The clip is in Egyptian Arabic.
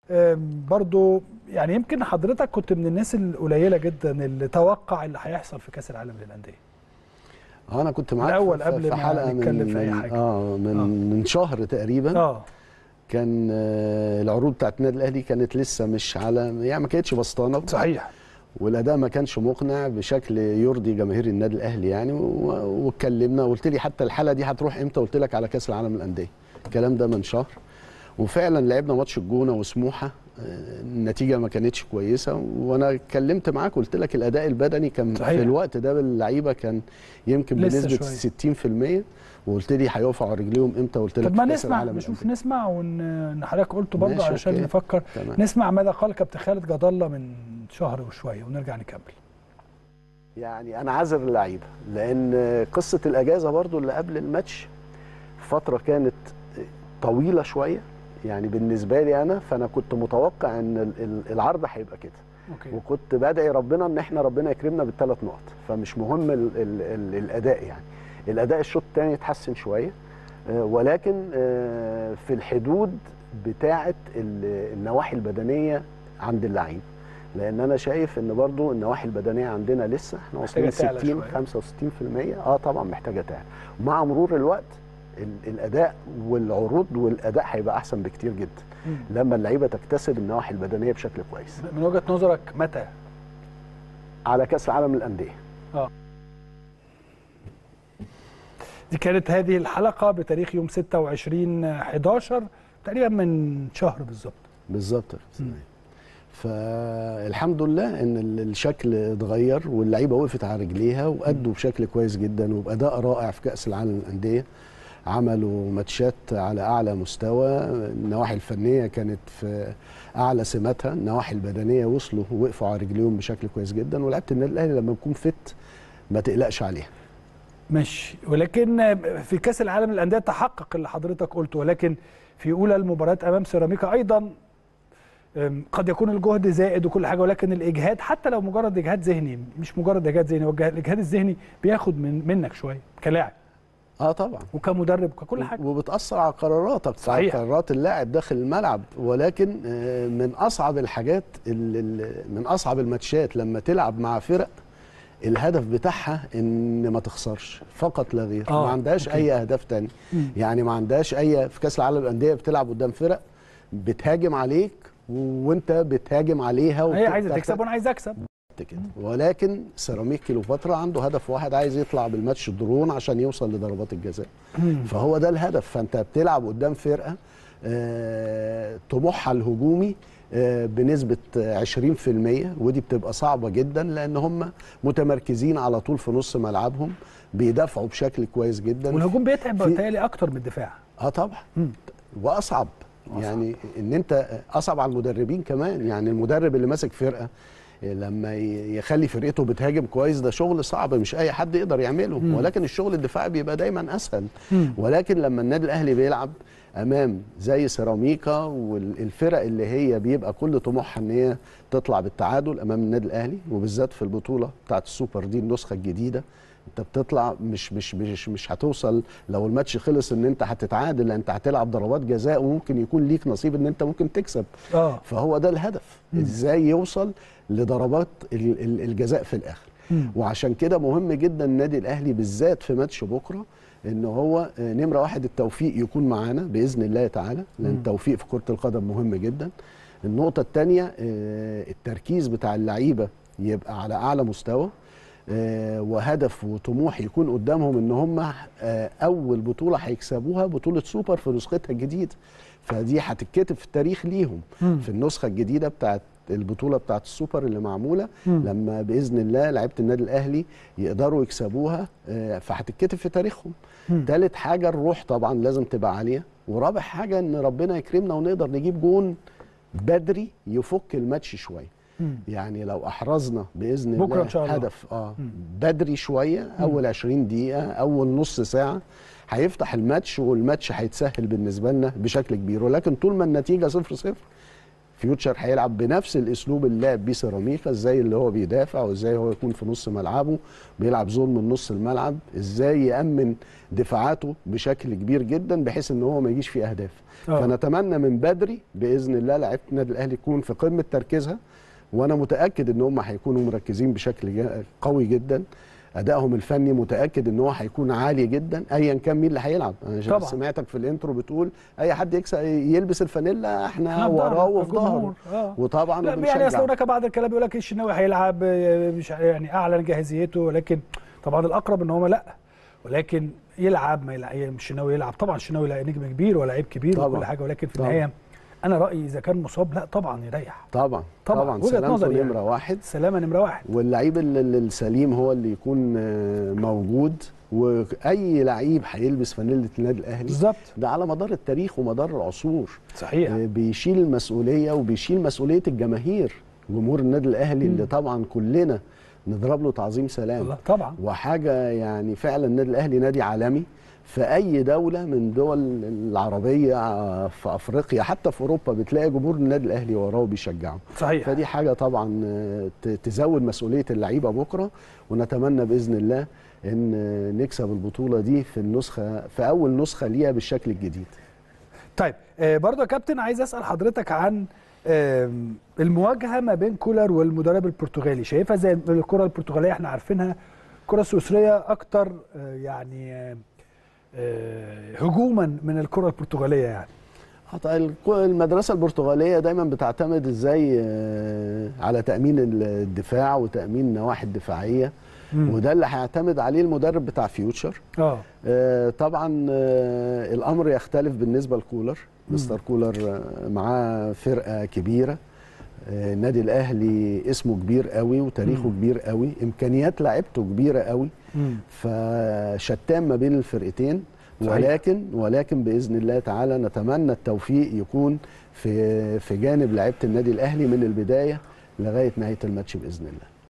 أم، برضو يعني يمكن حضرتك كنت من الناس القليله جدا اللي توقع اللي هيحصل في كاس العالم للانديه اه انا كنت معاك الأول في- قبل في ما حلقه نتكلم من في أي من- حاجة. اه من آه. من شهر تقريبا اه كان آه العروض بتاعت النادي الاهلي كانت لسه مش على يعني ما كانتش بسطانه صحيح والاداء ما كانش مقنع بشكل يرضي جماهير النادي الاهلي يعني و- واتكلمنا وقلت لي حتى الحلقه دي هتروح امتى قلت لك على كاس العالم للانديه الكلام ده من شهر وفعلا لعبنا ماتش الجونه وسموحه آه، النتيجه ما كانتش كويسه وانا اتكلمت معاك قلت لك الاداء البدني كان صحيح. في الوقت ده باللعيبه كان يمكن لسه بنسبه 60% وقلت لي هيقفوا على رجليهم امتى قلت لك طب ما في كأس نسمع العالم نشوف للأندية. نسمع وان حضرتك قلته برضه ماشي، علشان أوكي. نفكر تمام. نسمع ماذا قال كابتن خالد جد الله من شهر وشويه ونرجع نكمل يعني انا عذر اللعيبه لان قصه الاجازه برضو اللي قبل الماتش فتره كانت طويله شويه يعني بالنسبه لي انا فانا كنت متوقع ان ال- ال- العرض هيبقى كده اوكي وكنت بدعي ربنا ان احنا ربنا يكرمنا بالثلاث نقط فمش مهم ال ال ال الاداء يعني الاداء الشوط الثاني اتحسن شويه آه، ولكن آه، في الحدود بتاعه ال- النواحي البدنيه عند اللعيب لان انا شايف ان برضو النواحي البدنيه عندنا لسه احنا محتاجة واصلين تعلى 60 65% اه طبعا محتاجه تعلى مع مرور الوقت ال- الاداء والعروض والاداء هيبقى احسن بكتير جدا مم. لما اللعيبه تكتسب النواحي البدنيه بشكل كويس من وجهه نظرك متى على كاس العالم للانديه دي كانت هذه الحلقه بتاريخ يوم 26 11 تقريبا من شهر بالظبط بالظبط يا كابتن إسماعيل. فالحمد لله ان ال- الشكل اتغير واللعيبه وقفت على رجليها وادوا بشكل كويس جدا وباداء رائع في كاس العالم للانديه عملوا ماتشات على اعلى مستوى النواحي الفنيه كانت في اعلى سماتها النواحي البدنيه وصلوا ووقفوا على رجليهم بشكل كويس جدا ولعيبه النادي الاهلي لما يكون فت ما تقلقش عليها ماشي ولكن في كاس العالم للانديه تحقق اللي حضرتك قلته ولكن في اولى المباريات امام سيراميكا ايضا أم، قد يكون الجهد زائد وكل حاجه ولكن الاجهاد حتى لو مجرد اجهاد ذهني مش مجرد اجهاد ذهني هو الجه- الاجهاد الذهني بياخد من منك شويه كلاعب اه طبعا وكمدرب وكل حاجه وبتاثر على قراراتك على صحيح. قرارات اللاعب داخل الملعب ولكن آه، من اصعب الحاجات ال- ال- من اصعب الماتشات لما تلعب مع فرق الهدف بتاعها ان ما تخسرش فقط لا غير آه، ما عندهاش أوكي. اي اهداف تاني مم. يعني ما عندهاش اي في كاس العالم للانديه بتلعب قدام فرق بتهاجم عليك وانت بتهاجم عليها هي وبت- عايزه تكسب وانا عايز اكسب كده ولكن سيراميك كيلوباترا عنده هدف واحد عايز يطلع بالماتش درون عشان يوصل لضربات الجزاء فهو ده الهدف فانت بتلعب قدام فرقه آه، طموحها الهجومي آه، بنسبه آه، 20% ودي بتبقى صعبه جدا لان هم متمركزين على طول في نص ملعبهم بيدافعوا بشكل كويس جدا والهجوم بيتعب في- بتهيألي اكتر من الدفاع اه طبعا مم. واصعب يعني ان انت اصعب على المدربين كمان يعني المدرب اللي ماسك فرقه لما ي- يخلي فرقته بتهاجم كويس ده شغل صعب مش اي حد يقدر يعمله مم. ولكن الشغل الدفاعي بيبقى دايما اسهل مم. ولكن لما النادي الاهلي بيلعب امام زي سيراميكا والفرق اللي هي بيبقى كل طموحها ان هي تطلع بالتعادل امام النادي الاهلي وبالذات في البطوله بتاعت السوبر دي النسخه الجديده انت بتطلع مش مش مش مش هتوصل لو الماتش خلص ان انت هتتعادل انت هتلعب ضربات جزاء وممكن يكون ليك نصيب ان انت ممكن تكسب اه فهو ده الهدف ازاي يوصل لضربات ال- ال- الجزاء في الاخر مم. وعشان كده مهم جدا النادي الاهلي بالذات في ماتش بكره ان هو آه، نمره واحد التوفيق يكون معانا باذن الله تعالى لان مم. التوفيق في كره القدم مهم جدا النقطه الثانيه التركيز بتاع اللعيبه يبقى على اعلى مستوى آه، وهدف وطموح يكون قدامهم ان هم آه، اول بطوله هيكسبوها بطوله سوبر في نسختها الجديده فدي هتتكتب في التاريخ ليهم مم. في النسخه الجديده بتاعت البطوله بتاعت السوبر اللي معموله مم. لما باذن الله لعيبه النادي الاهلي يقدروا يكسبوها آه، فهتتكتب في تاريخهم مم. تالت حاجه الروح طبعا لازم تبقى عاليه ورابع حاجه ان ربنا يكرمنا ونقدر نجيب جون بدري يفك الماتش شويه مم. يعني لو احرزنا باذن بكرة الله إن شاء الله. هدف اه مم. بدري شويه اول 20 دقيقه اول نص ساعه هيفتح الماتش والماتش هيتسهل بالنسبه لنا بشكل كبير ولكن طول ما النتيجه 0 0 فيوتشر هيلعب بنفس الاسلوب اللي لعب بيه سيراميكا ازاي اللي هو بيدافع وازاي هو يكون في نص ملعبه بيلعب زون من نص الملعب ازاي يامن دفاعاته بشكل كبير جدا بحيث ان هو ما يجيش فيه اهداف آه. فنتمنى من بدري باذن الله لعيبه النادي الاهلي تكون في قمه تركيزها وانا متاكد ان هم هيكونوا مركزين بشكل جا- قوي جدا ادائهم الفني متاكد ان هو هيكون عالي جدا ايا كان مين اللي هيلعب انا طبعاً. سمعتك في الانترو بتقول اي حد يكسب يلبس الفانيلا احنا إحنا في وراه ظهره، وفي ظهره الجمهور. آه. وطبعا لا يعني وبنشجع. اصل هناك بعض الكلام بيقول لك الشناوي هيلعب آه، مش يعني اعلن جاهزيته ولكن طبعا الاقرب ان هو لا ولكن يلعب ما يلعب الشناوي يلعب طبعا الشناوي لا نجم كبير ولاعيب كبير طبعاً. وكل حاجه ولكن في طبعاً. النهايه انا رايي اذا كان مصاب لا طبعا يريح طبعا طبعاً. طبعا وجهة سلامته نظري يعني. نمره واحد سلامه نمره واحد واللعيب ال- ال- السليم هو اللي يكون آه، موجود واي لعيب هيلبس فانيله النادي الاهلي بالظبط ده على مدار التاريخ ومدار العصور صحيح آه، بيشيل المسؤوليه وبيشيل مسؤوليه الجماهير جمهور النادي الاهلي اللي طبعا كلنا نضرب له تعظيم سلام والله طبعا وحاجه يعني فعلا النادي الاهلي نادي عالمي في اي دوله من دول العربيه آه، في افريقيا حتى في اوروبا بتلاقي جمهور النادي الاهلي وراه وبيشجعه صحيح فدي حاجه طبعا آه، ت- تزود مسؤوليه اللعيبه بكره ونتمنى باذن الله ان آه، نكسب البطوله دي في النسخه في اول نسخه ليها بالشكل الجديد طيب آه، برضه يا كابتن عايز اسال حضرتك عن آم، المواجهه ما بين كولر والمدرب البرتغالي شايفها زي الكره البرتغاليه احنا عارفينها الكره السويسريه اكتر آه، يعني آه، آه، هجوما من الكره البرتغاليه يعني حتى الك- المدرسه البرتغاليه دايما بتعتمد ازاي آه، على تامين الدفاع وتامين النواحي الدفاعيه مم. وده اللي هيعتمد عليه المدرب بتاع فيوتشر اه آه، طبعا آه، الامر يختلف بالنسبه لكولر مستر كولر آه، معاه فرقه كبيره آه، النادي الاهلي اسمه كبير قوي وتاريخه مم. كبير قوي امكانيات لعيبته كبيره قوي مم. فشتان ما بين الفرقتين صحيح. ولكن ولكن باذن الله تعالى نتمنى التوفيق يكون في في جانب لعيبه النادي الاهلي من البدايه لغايه نهايه الماتش باذن الله